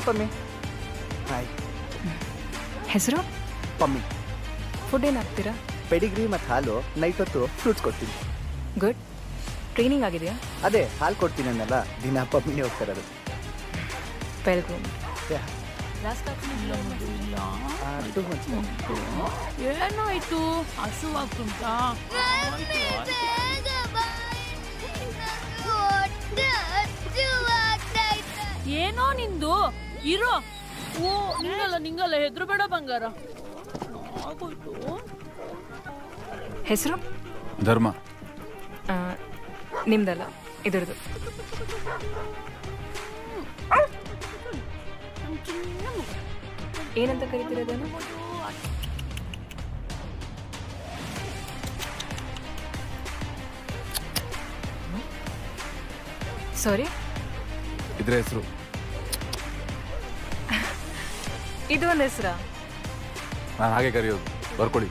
Pammi hi ಹೆಸರು Pammi food ಏನು ಹಾಕ್ತೀರಾ ಪೆಡಿಗ್ರಿ ಮತ್ತು ಹಾಲು ನೈಟ್ ಹೊತ್ತು ಫ್ರೂಟ್ಸ್ ಕೊಡ್ತೀನಿ ಗುಡ್ ಟ್ರೈನಿಂಗ್ ಆಗಿದೆಯಾ ಅದೇ ಹಾಲು ಕೊಡ್ತೀನಿ ಅನ್ನಲ್ಲ ದಿನ ಪಮ್ಮಿನೇ ಹೋಗ್ತಾರದು ಪೆಲ್ಗ್ರೂಮ್ ಏನಾಯ್ತು ಹಸುವಾಗ್ತುಂಟಾ ಏನೋ ನಿಂದು ಇರೋ ಓ ನಿಂಗಲ್ಲ ನಿಂಗಲ್ಲ ಹೆದ್ರು ಬೇಡ ಬಂಗಾರ ಆಗೋಯ್ತು ಹೆಸರು ಧರ್ಮ ಆ, ನಿಮ್ದಲ್ಲ ಇದ್ರದ್ದು ಏನಂತ ಕರಿತಿರೋದನ್ನು ಸಾರಿ ಇದ್ರ ಹೆಸರು ಇದು ಒಂದು ಹೆಸರಾ ನಾನು ಹಾಗೆ ಕರೆಯೋದು ಬರ್ಕೊಳ್ಳಿ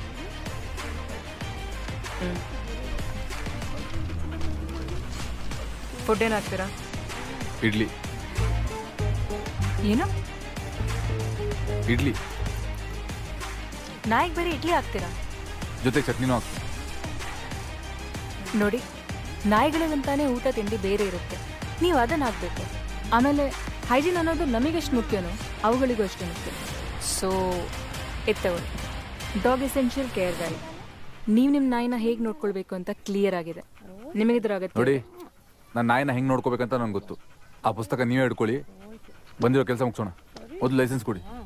ಫುಡ್ ಏನು ಹಾಕ್ತೀರಾ ಇಡ್ಲಿ ಏನು ಇಡ್ಲಿ ನಾಯಿಗೆ ಬರೀ ಇಡ್ಲಿ ಹಾಕ್ತೀರಾ ಜೊತೆಗೆ ಚಟ್ನಿನೂ ಹಾಕ್ತೀನಿ ನೋಡಿ ನಾಯಿಗಳಿಗಂತಾನೆ ಊಟ ತಿಂಡಿ ಬೇರೆ ಇರುತ್ತೆ ನೀವು ಅದನ್ನ ಹಾಕ್ಬೇಕು ಆಮೇಲೆ ಹೈಜೀನ್ ಅನ್ನೋದು ನಮಗೆಷ್ಟು ಮುಖ್ಯನೋ ಅವುಗಳಿಗೂ ಅಷ್ಟೇ ಮುಖ್ಯ ಸೊ ಎತ್ತವರು ಡಾಗ್ ಎಸೆನ್ಷಿಯಲ್ ಕೇರ್ ಗೈಡ್ ನೀವು ನಿಮ್ಮ ನಾಯಿನ ಹೇಗೆ ನೋಡ್ಕೊಳ್ಬೇಕು ಅಂತ ಕ್ಲಿಯರ್ ಆಗಿದೆ ನಿಮಗಿದ್ರ ಅಗತ್ಯ ನೋಡಿ ನನ್ನ ನಾಯಿನ ಹೆಂಗೆ ನೋಡ್ಕೋಬೇಕಂತ ನಂಗೆ ಗೊತ್ತು ಆ ಪುಸ್ತಕ ನೀವೇ ಹಿಡ್ಕೊಳ್ಳಿ ಬಂದಿರೋ ಕೆಲಸ ಮುಗಿಸೋಣ ಮೊದಲು ಲೈಸೆನ್ಸ್ ಕೊಡಿ